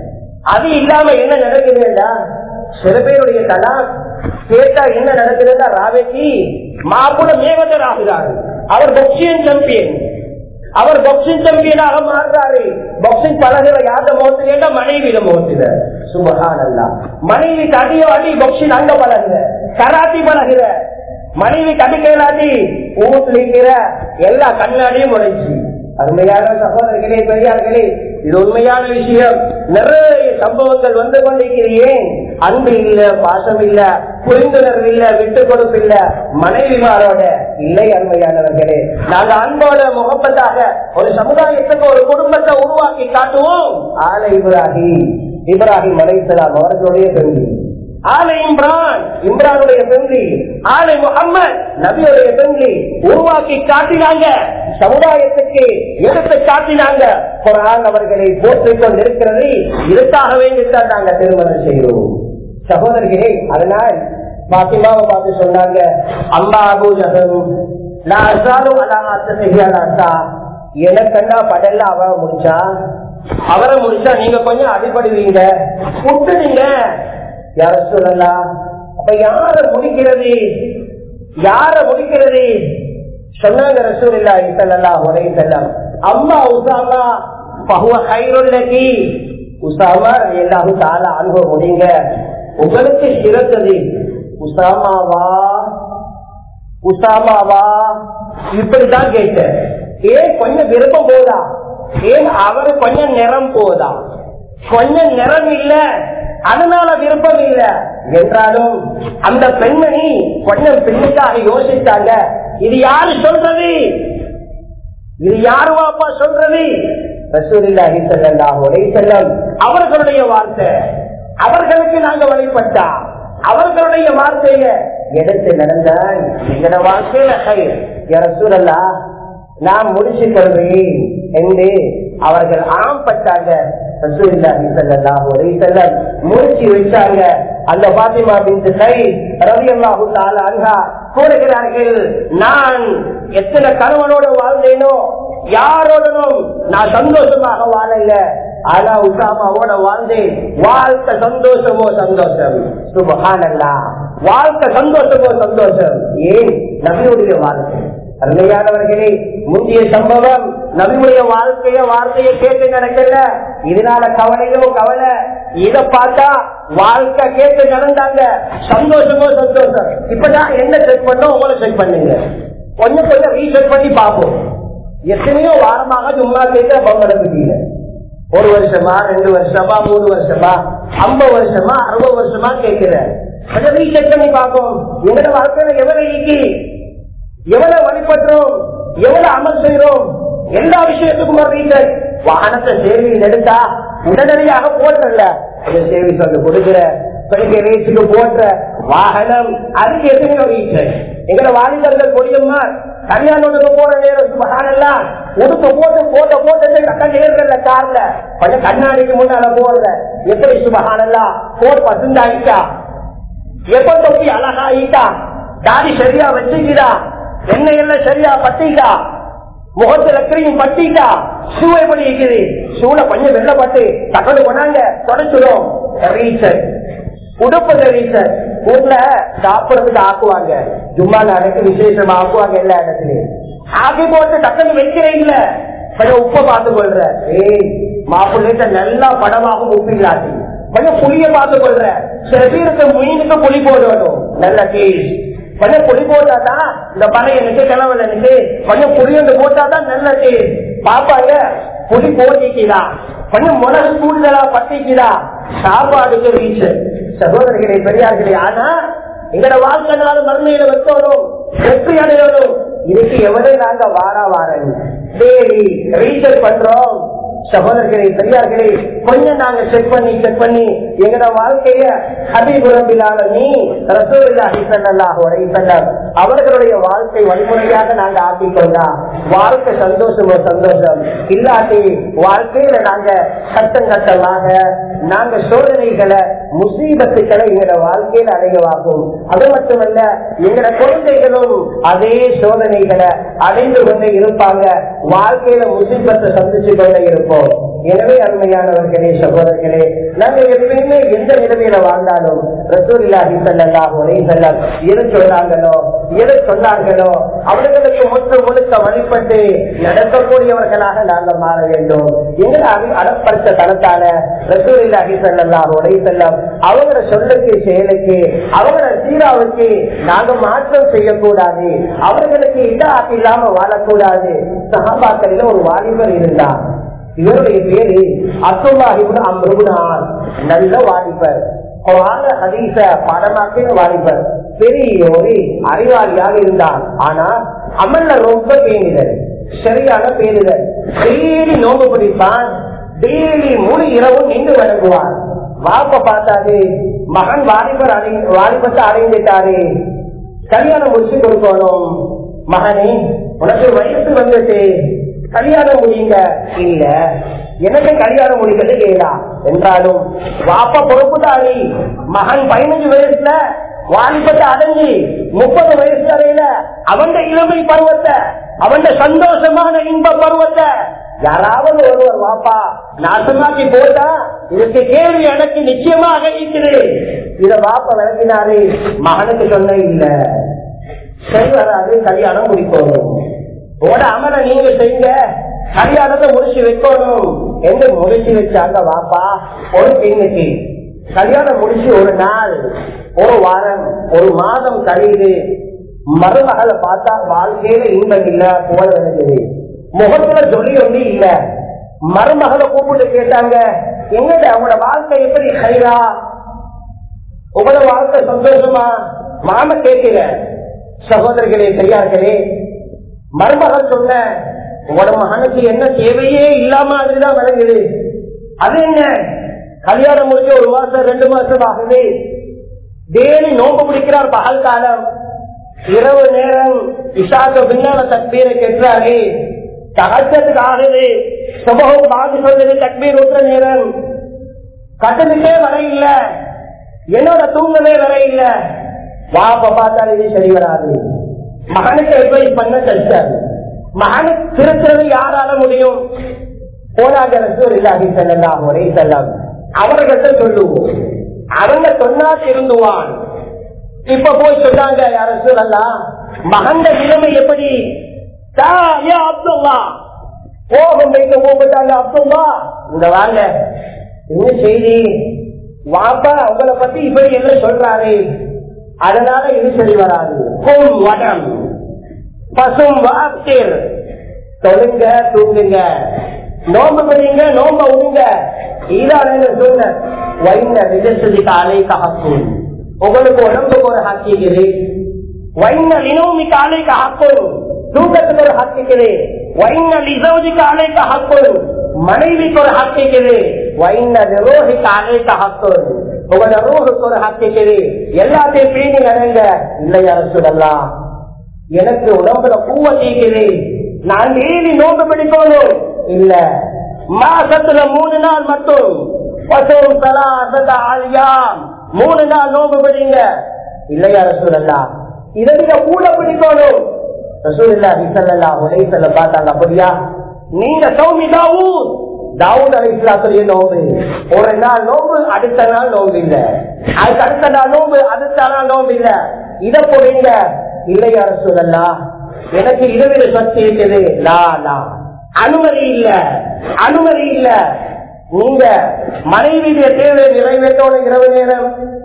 அது இல்லாம என்ன நடக்குதுன்னா சில பேருடைய தலா கேட்டா என்ன நடக்குதுன்னா ராவேக்கு மாப்புட மேகதர் ஆகிறாரு அவர் பொக்சியன் சாம்பியன் அவர் பாக்ஸிங் சாம்பியனாக மாறுறாரு பாக்ஸிங் பழகிற யாத மோத்துல மனைவியில மோத்துல சுபகான் அல்ல மனைவி அடியோ அடி பாக்ஸிங் அங்க பழகுற கராத்தி பழகுற மனைவி கடிக்கலாட்டி ஊத்துல இருக்கிற எல்லா கண்ணாடியும் உடைச்சு அருமையான சகோதரர்களே பெரியார்களே இது உண்மையான விஷயம் நிறைய சம்பவங்கள் வந்து கொண்டிருக்கிறேன் அன்பு இல்ல பாசம் இல்ல புரிந்துணர்வு இல்ல விட்டு கொடுப்பு இல்ல மனைவிமாரோட இல்லை அருமையானவர்களே நாங்க அன்போட முகப்பத்தாக ஒரு சமுதாயத்துக்கு ஒரு குடும்பத்தை உருவாக்கி காட்டுவோம் ஆல இப்ராஹிம் இப்ராஹிம் அலைசலாம் அவர்களுடைய பெண்கள் ஆலை இம்ரான் இம்ரானுடைய பெண்கள் ஆலை முகம்மது நபியுடைய பெண்கள் உருவாக்கி காட்டினாங்க சமுதாயத்துக்கு எடுத்து காட்டினாங்க குரான் அவர்களை போற்றிக் கொண்டிருக்கிறது இதற்காக வேண்டித்தான் நாங்க திருமணம் செய்கிறோம் சகோதரர்களே அதனால் பாத்திமாவை பார்த்து சொன்னாங்க அம்மா அபூஜகம் நான் அசாலும் அலாத்தா எனக்கண்டா படல்ல அவ முடிச்சா அவரை முடிச்சா நீங்க கொஞ்சம் அடிபடுவீங்க விட்டுடுங்க யார சொல்லலாம் அப்ப யார முடிக்கிறது யார முடிக்கிறது சொன்னாங்க ரசூல் இல்லா இசல்லா ஒரே செல்லம் அம்மா உசாமா பகுவ கைருள்ளி உசாமா எல்லாரும் தால அனுபவம் முடிங்க உங்களுக்கு சிறந்தது உசாமாவா உசாமாவா இப்படிதான் கேட்டேன் ஏன் கொஞ்சம் விருப்பம் போதா ஏன் அவரு கொஞ்சம் நிறம் போதா கொஞ்சம் நிறம் இல்ல அதனால விருப்பம் இல்ல என்றாலும் அந்த பெண்மணி கொஞ்சம் பின்னுக்காக யோசித்தாங்க இது யாரு சொல்றது இது யாரு வாப்பா சொல்றது ரசூலில்லாஹி ஸல்லல்லாஹு அலைஹி வஸல்லம் அவர்களுடைய வார்த்தை அவர்களுக்கு நாங்க வழிபட்டா அவர்களுடைய வார்த்தைய எடுத்து நடந்தால் எங்கட வாழ்க்கையில கை ரசூலல்லா நான் முடிச்சு கொள்வேன் என்று அவர்கள் ஆம் பட்டாங்க ரசூலுல்லாஹி ஸல்லல்லாஹு அலைஹி வஸல்லம் முடிச்சு வச்சாங்க அந்த பாத்திமா பின்த் கை ரலியல்லாஹு தஆலா அன்ஹா கூறுகிறார்கள் நான் எத்தனை கணவனோட வாழ்ந்தேனோ யாரோடனும் நான் சந்தோஷமாக வாழல ஆனா உசாமாவோட வாழ்ந்தேன் வாழ்க்கை சந்தோஷமோ சந்தோஷம் சுபகானல்லா வாழ்க்கை சந்தோஷமோ சந்தோஷம் ஏன் நபியுடைய வாழ்க்கை அருமையானவர்களே முந்தைய சம்பவம் நபியுடைய வாழ்க்கைய வார்த்தையை கேட்டு நடக்கல இதனால கவலையோ கவலை இத பார்த்தா வாழ்க்கை கேட்டு நடந்தாங்க சந்தோஷமோ சந்தோஷம் இப்பதான் என்ன செக் பண்ணோம் உங்களை செக் பண்ணுங்க கொஞ்சம் கொஞ்சம் ரீசெட் பண்ணி பார்ப்போம் எத்தனையோ வாரமாக சும்மா கேட்க பங்கெடுக்கிறீங்க ஒரு வருஷமா ரெண்டு வருஷமா மூணு வருஷமா ஐம்பது வருஷமா அறுபது வருஷமா கேட்கிற கொஞ்சம் ரீசெட் பண்ணி பார்ப்போம் எங்களோட வாழ்க்கையில எவ்வளவு ஈக்கி எவ்வளவு வழிபடுறோம் எவ்வளவு அமல் செய்யறோம் எல்லா விஷயத்துக்கும் ஒரு ரீசன் வாகனத்தை சேவையில் எடுத்தா உடனடியாக போட்டுறல சேவை சொல்லு கொடுக்கிற பெரிய ரேட்டுக்கு போட்ட வாகனம் அதுக்கு எத்தனையோ ரீசன் எங்களை வாலிபர்கள் பொடியம்மா கல்யாணத்துக்கு போற நேரம் சுபகானெல்லாம் உடுப்பு போட்டு போட்ட போட்டு கட்ட நேர்ல கார்ல கொஞ்சம் கண்ணாடிக்கு முன்னால போடுற எப்படி சுபகானெல்லாம் போர் பசுந்தாயிட்டா எப்ப தொப்பி அழகா ஈட்டா தாடி சரியா வச்சுக்கிறா எண்ணெய் எல்லாம் சரியா பட்டிட்டா முகத்துல கிரீம் பட்டிட்டா ஷூ எப்படி இருக்குது ஷூல கொஞ்சம் வெள்ளப்பட்டு தக்கடு கொண்டாங்க தொடச்சிடும் ரீசன் உடுப்புல ரீசன் ஊர்ல சாப்பிடறதுக்கு ஆக்குவாங்க ஜும்மா நடக்கு விசேஷமா ஆக்குவாங்க எல்லா இடத்துலயும் ஆக்கி போட்டு டக்குன்னு வைக்கிறீங்கள கொஞ்சம் உப்ப பார்த்து கொள்ற ஏய் மாப்பிள்ளைட்ட நல்லா படமாகும் உப்பில்லாட்டி கொஞ்சம் புளிய பார்த்து கொள்ற சில பேருக்கு மீனுக்கு புளி போடணும் நல்ல டேஸ்ட் கொஞ்சம் புளி போட்டாதான் இந்த பழையனுக்கு கிழவனுக்கு கொஞ்சம் புளியந்து போட்டாதான் நல்ல டேஸ்ட் பாப்பாங்க புளி போட்டிக்கிறா கொஞ்சம் மிளகு கூடுதலா பட்டிக்கிறா சாப்பாடுக்கு ரீச்சு சகோதரர்களே பெரியார்களே ஆனா எங்கட வாழ்க்கை நாள் மறுமையில வைக்கணும் வெற்றி அடையணும் இதுக்கு எவ்வளவு நாங்க வாரா வாரன் தேடி ரீசர்ச் பண்றோம் சகோதரர்களே பெரியார்களே கொஞ்சம் நாங்க செக் பண்ணி செக் பண்ணி எங்கட வாழ்க்கைய ஹபீபுரம்பிலான நீ ரசூலுல்லாஹி ஸல்லல்லாஹு அலைஹி வஸல்லம் அவர்களுடைய வாழ்க்கை வழிமுறையாக நாங்க ஆக்கிக் கொண்டா வாழ்க்கை சந்தோஷமோ சந்தோஷம் இல்லாட்டி வாழ்க்கையில நாங்க கட்டம் கட்டமாக நாங்க சோதனைகளை முசீபத்துக்களை எங்கட வாழ்க்கையில அடையவாகும் அது மட்டுமல்ல எங்கட குழந்தைகளும் அதே சோதனைகளை அடைந்து கொண்டே இருப்பாங்க வாழ்க்கையில முசீபத்தை சந்திச்சு கொண்டே இருப்போம் எனவே அருமையானவர்களே சகோதரர்களே நாங்க எப்பயுமே எந்த நிலைமையில வாழ்ந்தாலும் ரசூலில்லாஹி ஸல்லல்லாஹு அலைஹி வஸல்லம் எது சொன்னாங்களோ எது சொன்னார்களோ அவர்களுக்கு முற்று முழுக்க வழிபட்டு நடக்கக்கூடியவர்களாக நாங்கள் மாற வேண்டும் எங்களை அடி- அடப்படுத்த தனத்தால ரசூலில்லாஹி ஸல்லல்லாஹு அலைஹி வஸல்லம் அவங்களோட சொல்லுக்கு செயலுக்கு அவங்களோட சீராவுக்கு நாங்க மாற்றம் செய்யக்கூடாது அவர்களுக்கு இதா இல்லாம வாழக்கூடாது சகாபாக்களில் ஒரு வாலிபர் இருந்தார் இவருடைய பேரு அப்துல்லாஹிபுன் அம்ருபுனான் நல்ல வாலிபர் குரான ஹதீஸ பாடமாக்கின வாலிபர் பெரிய ஒரு அறிவாளியாக இருந்தார் ஆனா அமல்ல ரொம்ப பேணிதல் சரியான பேணுதல் டெய்லி நோம்பு பிடிப்பான் டெய்லி முழு இரவும் நின்று வழங்குவார் வாப்ப பார்த்தாரு மகன் வாலிபர் அடை வாலிபத்தை அடைந்துட்டாரு கல்யாணம் முடிச்சு கொடுக்கணும் மகனே உனக்கு வயசு வந்துட்டு கல்யாணம் முடியுங்க இல்ல எனக்கு கல்யாணம் முடிக்கிறது கேடா என்றாலும் வாப்ப பொறுப்புதாரி மகன் பதினஞ்சு வயசுல வாலிபத்தை அடைஞ்சு முப்பது வயசு வரையில அவன் இளமை பருவத்தை அவன் சந்தோஷமான இன்ப பருவத்தை யாராவது ஒருவர் வாப்பா நாசமாக்கி போட்டா இதுக்கு கேள்வி எனக்கு நிச்சயமாக இருக்குது இத வாப்ப விளக்கினாரு மகனுக்கு சொன்ன இல்ல சரி வராது கல்யாணம் முடிக்கணும் உங்களோட அமலை நீங்க செய்யுங்க கல்யாணத்தை முடிச்சு வைக்கணும் என்று முடிச்சு வச்சாங்க வாப்பா ஒரு பெண்ணுக்கு கல்யாணம் முடிச்சு ஒரு நாள் ஒரு வாரம் ஒரு மாதம் கழியுது மருமகளை பார்த்தா வாழ்க்கையில இன்பம் இல்ல போல நினைக்குது முகத்துல சொல்லி ஒண்ணு இல்ல மருமகளை கூப்பிட்டு கேட்டாங்க எங்கட அவங்களோட வாழ்க்கை எப்படி ஹைரா உங்களோட வாழ்க்கை சந்தோஷமா மாம கேட்கிற சகோதரர்களே பெரியார்களே மருமகள் சொன்ன உங்களோட மகனுக்கு என்ன தேவையே இல்லாம மாதிரிதான் விளங்குது அது என்ன கல்யாணம் முடிஞ்ச ஒரு மாசம் ரெண்டு மாசம் ஆகுது டெய்லி நோம்பு பிடிக்கிறார் பகல் காலம் இரவு நேரம் இஷாக்கு பின்னால தக்பீரை கெட்டுறாரு தகச்சத்துக்கு ஆகுது சமூகம் பாதி சொல்றது தக்பீர் ஊற்ற நேரம் கட்டணுக்கே வர இல்ல என்னோட தூங்கவே வர இல்ல வாப்ப பார்த்தாலும் இது சரி வராது மகனுக்கு அட்வைஸ் பண்ண கஷ்டம் மகனுக்கு திருத்துறது யாரால முடியும் போராக ரசூல் இல்லாஹி செல்லலாம் ஒரே செல்லம் அவர்கிட்ட சொல்லுவோம் அவங்க சொன்னா திருந்துவான் இப்ப போய் சொன்னாங்க யார சொல்லலாம் மகந்த நிலைமை எப்படி தா, ஏ அப்துல்லா கோபம் வைக்க கூப்பிட்டாங்க அப்துல்லா இந்த வாங்க என்ன செய்தி வாப்பா உங்களை பத்தி இப்படி என்ன சொல்றாரு அதனால இது சரி வராது கும் வடம் பசும் வாப்திர் தொழுங்க தூங்குங்க நோம்பு பண்ணீங்க நோம்ப விடுங்க ஈரான சொன்ன வைந்த விஜசதி காலை கஹக்கும் உங்களுக்கு உடம்புக்கு ஒரு ஹக்கிக்குது வைந்த லினோமி காலை கஹக்கும் தூக்கத்துக்கு ஒரு ஹக்கிக்குது வைந்த லிசோதி காலை கஹக்கும் மனைவிக்கு ஒரு ஹக்கிக்குது வைந்த ரோஹி காலை கஹக்கும் உங்களோட ரூஹுக்கு ஒரு ஹக்கிக்குது எல்லாத்தையும் பேணி நடங்க இல்லையா சொல்லலாம் எனக்கு உடம்புல பூவ தீக்குது நான் டெய்லி நோக்கு பிடிக்கணும் இல்ல மாசத்துல மூணு நாள் மட்டும் பசும் சலாசத ஆலியாம் மூணு நாள் நோக்கு பிடிங்க இல்லையா ரசூலல்லா இதை நீங்க கூட பிடிக்கணும் ரசூல்லா இசல்லா உலை செல்ல பார்த்தாங்க அப்படியா நீங்க சௌமி தாவூத் தாவூத் அலி இஸ்லாத்துடைய நோம்பு ஒரு நாள் நோம்பு அடுத்த நாள் நோம்பு இல்ல அதுக்கு அடுத்த நாள் நோம்பு அடுத்த நாள் நோம்பு இல்ல இத போடுங்க இல்லையா ரசூலல்லா எனக்கு இரவில சக்தி இருக்குது லா லா அனுமதி இல்ல அனுமதி இல்ல நீங்க மனைவியுடைய தேவை நிறைவேற்றோட இரவு நேரம்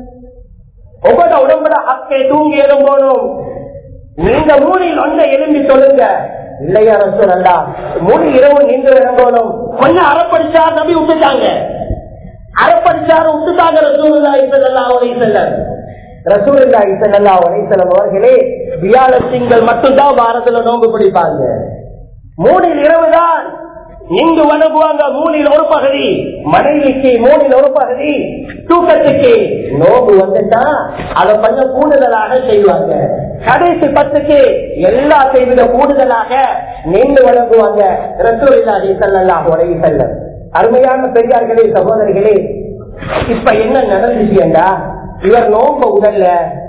உங்களோட உடம்புல அக்கை தூங்கி எழும்போனும் நீங்க மூணில் ஒன்றை எழும்பி சொல்லுங்க இல்லையா ரசூல் அல்லா மூணு இரவு நின்று இறங்கணும் கொஞ்சம் அறப்படிச்சா நம்பி விட்டுட்டாங்க அறப்படிச்சாரு விட்டுட்டாங்க ரசூல் செல்லா உரை செல்ல ரசூல்லா இசல்லா உரைசலம் அவர்களே வியாழத்திங்கள் மட்டும்தான் வாரத்துல நோன்பு பிடிப்பாங்க மூணில் இரவுதான் இங்கு வணங்குவாங்க மூணில் ஒரு பகுதி மனைவிக்கு மூணில் ஒரு பகுதி தூக்கத்துக்கு நோம்பு வந்துட்டா அதை கொஞ்சம் கூடுதலாக செய்வாங்க கடைசி பத்துக்கு எல்லாத்தையும் விட கூடுதலாக நின்று வழங்குவாங்க ரசூல்லா இசல்லா உரை செல்ல அருமையான பெரியார்களே சகோதரிகளே இப்ப என்ன நடந்துச்சுண்டா இவர் நோம்ப உடல்ல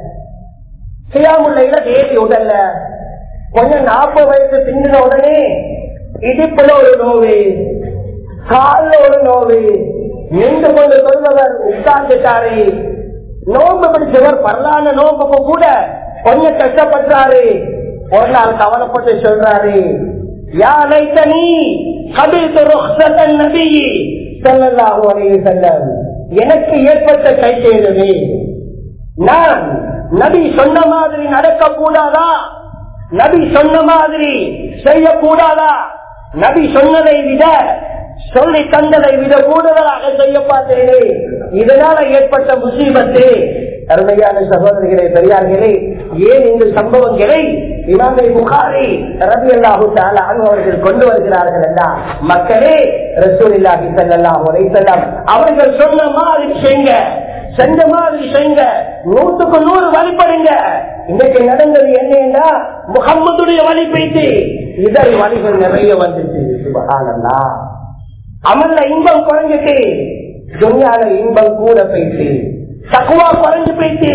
சியாமுல்லையில தேதி உடல்ல கொஞ்சம் நாற்பது வயசு பிந்தின உடனே இடுப்புல ஒரு நோவு கால்ல ஒரு நோவு நின்று கொண்டு சொல்பவர் உட்கார்ந்துட்டாரு நோம்பு பிடிச்சவர் பரலான நோம்புக்கு கூட கொஞ்சம் கஷ்டப்படுறாரு ஒரு நாள் கவலைப்பட்டு சொல்றாரு யா லைத்தனி கபில்து ருக்ஸத்தன் நபி ஸல்லல்லாஹு அலைஹி வஸல்லம் எனக்கு ஏற்பட்ட கை செய்தது நான் நபி சொன்ன மாதிரி நடக்க கூடாதா நபி சொன்ன மாதிரி செய்யக்கூடாதா நபி சொன்னதை விட சொல்லி தந்ததை விட கூடுதலாக செய்ய பார்த்தேனே இதனால ஏற்பட்ட முசீபத்து அருமையான சகோதரிகளே பெரியார்களே ஏன் இந்த சம்பவங்களை இமாமை புகாரி ரவி அல்லாஹு அவர்கள் கொண்டு வருகிறார்கள் என்றால் மக்களே ரசூலில்லாஹி ஸல்லல்லாஹு அலைஹி வஸல்லம் அவர்கள் சொன்ன மாதிரி செய்யுங்க செஞ்ச மாதிரி செய்யுங்க நூற்றுக்கு நூறு வழிபடுங்க இன்னைக்கு நடந்தது என்னன்னா முகம்மதுடைய வழி போயிட்டு இதழ் வழிகள் நிறைய வந்துச்சு சுபகானந்தா அமல்ல இன்பம் குறைஞ்சிட்டு துணியால இன்பம் கூட போயிட்டு தக்குவா குறைஞ்சு போயிட்டு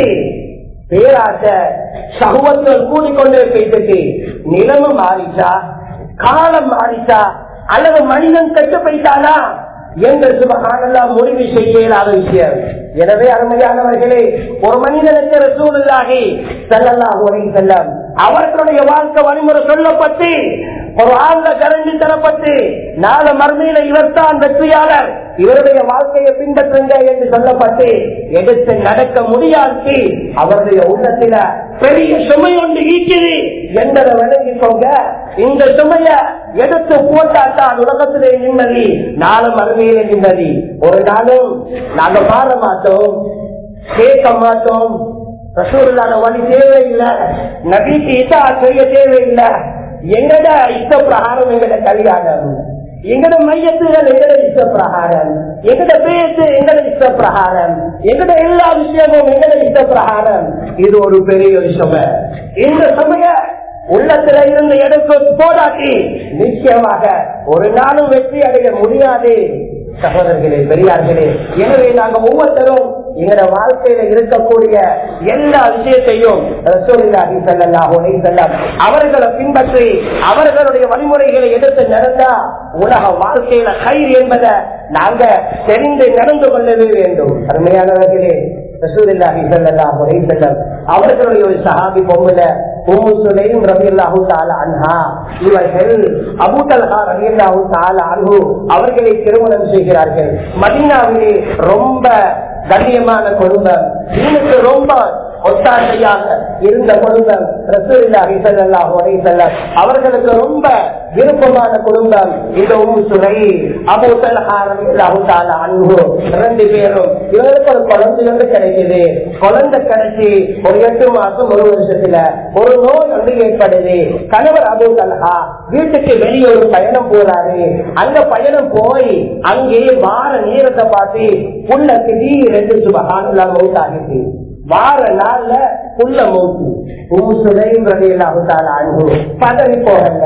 பேராச சகுவத்தில் கூடிக்கொண்டே போயிட்டு நிலமும் மாறிச்சா காலம் மாறிச்சா அல்லது மனிதன் கெட்டு போயிட்டானா என்ற சுபகானெல்லாம் முடிவு செய்ய இயலாத விஷயம் எனவே அருமையானவர்களே ஒரு மனிதனுக்கு ரசூலுல்லாகி செல்லலாம் உரை செல்லம் அவர்களுடைய வாழ்க்கை வழிமுறை சொல்லப்பட்டு ஒரு ஆழ்ந்த கரண்டி தரப்பட்டு நாள மறுமையில இவர்தான் வெற்றியாளர் இவருடைய வாழ்க்கையை பின்பற்றுங்க என்று சொல்லப்பட்டு எடுத்து நடக்க முடியாது அவருடைய உள்ளத்தில பெரிய சுமை ஒன்று ஈக்குது என்பதை விளங்கிக்கோங்க இந்த சுமைய எடுத்து போட்டாத்தான் உலகத்திலே நிம்மதி நாளும் மறுமையிலே நிம்மதி ஒரு நாளும் நாங்க மாற மாட்டோம் கேட்க மாட்டோம் ரசூல்லான வழி தேவையில்லை நபிக்கு இதா செய்ய தேவையில்லை எங்கட இஷ்ட பிரகாரம் எங்கட கல்யாணம் எங்கட மையத்துகள் எங்கட இஷ்ட பிரகாரம் எங்கட பேச்சு எங்கட இஷ்ட பிரகாரம் எங்கட எல்லா விஷயமும் எங்கட இஷ்ட பிரகாரம் இது ஒரு பெரிய விஷயம் இந்த சமய உள்ளத்துல இருந்து எடுத்து போராட்டி நிச்சயமாக ஒரு நாளும் வெற்றி அடைய முடியாது சகோதரர்களே பெரியார்களே எனவே நாங்க ஒவ்வொருத்தரும் எங்களோட வாழ்க்கையில இருக்கக்கூடிய எல்லா விஷயத்தையும் ரசூலுல்லாஹி ஸல்லல்லாஹு அலைஹி வஸல்லம் அவர்களை பின்பற்றி அவர்களுடைய வழிமுறைகளை எடுத்து நடந்தா உலக வாழ்க்கையில கயிறு என்பதை நாங்க தெரிந்து நடந்து கொள்ளவே வேண்டும் அருமையானவர்களே ரசூலுல்லாஹி ஸல்லல்லாஹு அலைஹி வஸல்லம் அவர்களுடைய ஒரு சஹாபி பொம்பளை உம்மு சுலைம் ரலியல்லாஹு தஆலா அன்ஹா இவர்கள் அபூ தல்ஹா ரலியல்லாஹு தஆலா அன்ஹு அவர்களை திருமணம் செய்கிறார்கள் மதீனாவிலே ரொம்ப கண்ணியமான குடும்பம் தீனுக்கு ரொம்ப ஒத்தாசையாக இருந்த குடும்பம் ரசூலுல்லாஹி ஸல்லல்லாஹு அலைஹி வஸல்லம் அவர்களுக்கு ரொம்ப விருப்பமான குடும்பம் இந்த உம்மு சுலை அபூ தல்ஹா ரலியல்லாஹு தஆலா அன்ஹு ரெண்டு பேரும் இவங்களுக்கு ஒரு குழந்தை வந்து கிடைக்குது குழந்தை கிடைச்சி ஒரு எட்டு மாசம் ஒரு வருஷத்துல ஒரு நோய் வந்து ஏற்படுது கணவர் அபு தல்ஹா வீட்டுக்கு வெளியே ஒரு பயணம் போறாரு அந்த பயணம் போய் அங்கே வார நேரத்தை பார்த்து புள்ள திடீர் ரெண்டு சுபகான மவுத் ஆகிட்டு வார நாள்ல புள்ள மவுத்து உம்மு சுலைம் ரலியல்லாஹு தஆலா அன்ஹு பதவி போகல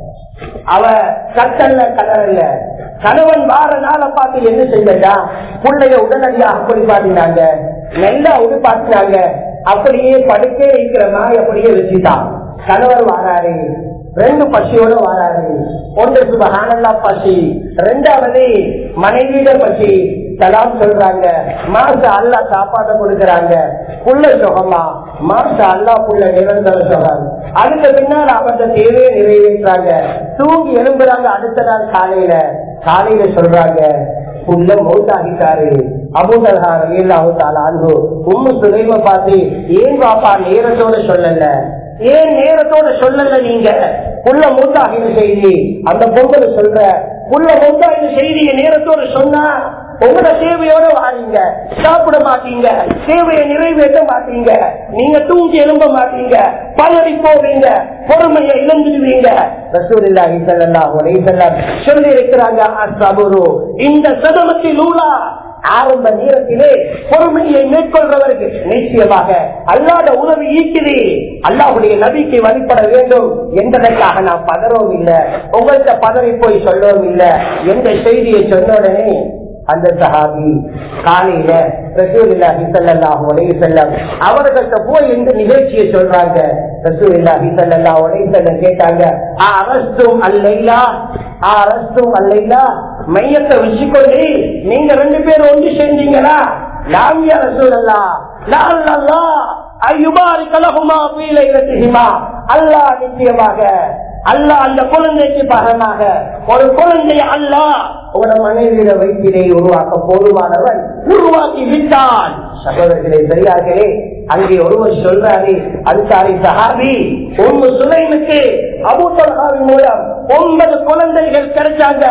அவ கத்தல்ல கடல்ல கணவன் வார நாளை பார்த்து என்ன செய்யட்டா பிள்ளைய உடனடியாக குளிப்பாட்டினாங்க நல்லா உடுப்பாட்டினாங்க அப்படியே படுக்கே இருக்கிற நாய் அப்படியே வச்சுட்டான் கணவர் வாராரு ரெண்டு பசியோட வாராரு ஒன்று சுபகானல்லா பசி ரெண்டாவது மனைவியிட பசி சலாம் சொல்றாங்க மாச அல்லா சாப்பாட்டை கொடுக்கறாங்க புள்ள சுகமா மாச அல்லா புள்ள நிரந்தர சுகம் அதுக்கு பின்னால் அவந்த தேவையை நிறைவேற்றாங்க தூங்கி எழும்புறாங்க அடுத்த நாள் காலையில காலையில சொல்றாங்க புள்ள மௌத்தாகிட்டாரு அபுதல்ஹார் அன்பு உம்மு சுலைம பார்த்து ஏன் பாப்பா நேரத்தோட சொல்லல ஏன் நேரத்தோட சொல்லல நீங்க புள்ள மூத்தாகின செய்தி அந்த பொங்கல் சொல்ற புள்ள மூத்தாகின செய்திய நேரத்தோட சொன்னா உங்களோட தேவையோட வாரீங்க சாப்பிட மாட்டீங்க தேவையை நிறைவேற்ற மாட்டீங்க நீங்க தூங்கி எழும்ப மாட்டீங்க பதறி போவீங்க பொறுமையை இழந்துடுவீங்க ரசூலில்லாஹி ஸல்லல்லாஹு அலைஹி வஸல்லம் சொல்லி இருக்கிறாங்க அஸ்ஸபுரு இந்த சதமத்தில் ஊலா ஆரம்ப நேரத்திலே பொறுமையை மேற்கொள்றவருக்கு நிச்சயமாக அல்லாத உணவு ஈக்குது அல்லாவுடைய நபிக்கு வழிபட வேண்டும் என்பதற்காக நாம் பதறவும் இல்லை உங்கள்கிட்ட பதறி போய் சொல்லவும் இல்லை எந்த செய்தியை சொன்ன உடனே அந்த சஹாபி காலையில ரசூலில்லாஹி ஸல்லல்லாஹு அலைஹி வஸல்லம் அவர்கள்ட்ட போய் இந்த நிகழ்ச்சியை சொல்றாங்க ரசூலில்லாஹி ஸல்லல்லாஹு அலைஹி வஸல்லம் கேட்டாங்க அரஸ்தும் அல்லைலா அரஸ்தும் அல்லைலா மையத்தை வச்சுக்கொண்டு நீங்க ரெண்டு பேரும் ஒன்று செஞ்சீங்களா லாமியா ரசூலல்லா லால்லா ஐயுபாரி கலகுமா பீலை ரசிகுமா அல்லாஹ் நிச்சயமாக அல்லா அந்த குழந்தைக்கு பகமாக ஒரு குழந்தை அல்லா உங்களோட மனைவியிட வயிற்றிலே உருவாக்க போதுமானவன் உருவாக்கி விட்டான் சகோதரர்களே பெரியார்களே அங்கே ஒருவர் சொல்றாரு அதுக்காரி சஹாபி ஒன்று சுலைமுக்கு அபுத்தல்ஹாவின் மூலம் ஒன்பது குழந்தைகள் கிடைச்சாங்க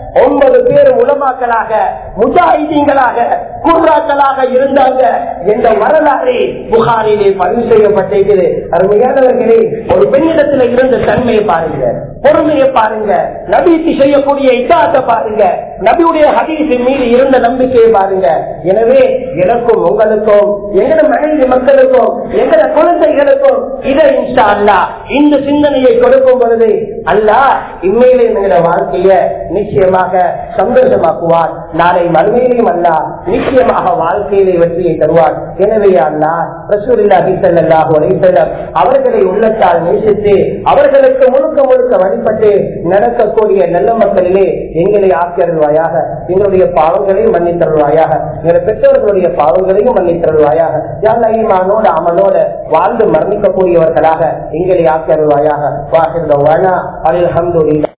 ஒன்பது பேர் உலமாக்களாக முஜாஹிதீன்களாக குர்ராக்களாக இருந்தாங்க என்ற வரலாறு புகாரிலே பதிவு செய்யப்பட்டிருக்கிறது அருமையானவர்களே ஒரு பெண்ணிடத்துல இருந்த தன்மையை பாருங்க பொறுமையை பாருங்க நபிக்கு செய்யக்கூடிய இதாத்தை பாருங்க நபியுடைய ஹதீஸின் மீது இருந்த நம்பிக்கையை பாருங்க எனவே எனக்கும் உங்களுக்கும் எங்கட மனைவி மக்களுக்கும் எங்கட குழந்தைகளுக்கும் இதை இன்ஷா அல்லா இந்த சிந்தனையை கொடுக்கும் பொழுது அல்லா இம்மையிலே எங்களோட வாழ்க்கைய நிச்சயமாக சந்தோஷமாக்குவார் நாளை மறுமையிலையும் அல்ல நிச்சயமாக வாழ்க்கையிலே வெற்றியை தருவார் எனவே அல்லா ரசூலில்லாஹி ஸல்லல்லாஹு அலைஹி வஸல்லம் அவர்களை உள்ளத்தால் நேசித்து அவர்களுக்கு முழுக்க முழுக்க வழிபட்டு நடக்கக்கூடிய நல்ல மக்களிலே எங்களை ஆக்கியருள்வாயாக எங்களுடைய பாவங்களையும் மன்னித்தருள்வாயாக எங்களுடைய பெற்றோர்களுடைய பாவங்களையும் மன்னித்தருள்வாயாக யாழ்லா ஈமானோட அமலோட வாழ்ந்து மரணிக்கக்கூடியவர்களாக எங்களை ஆக்கியருள்வாயாக வாசிருந்த அலில்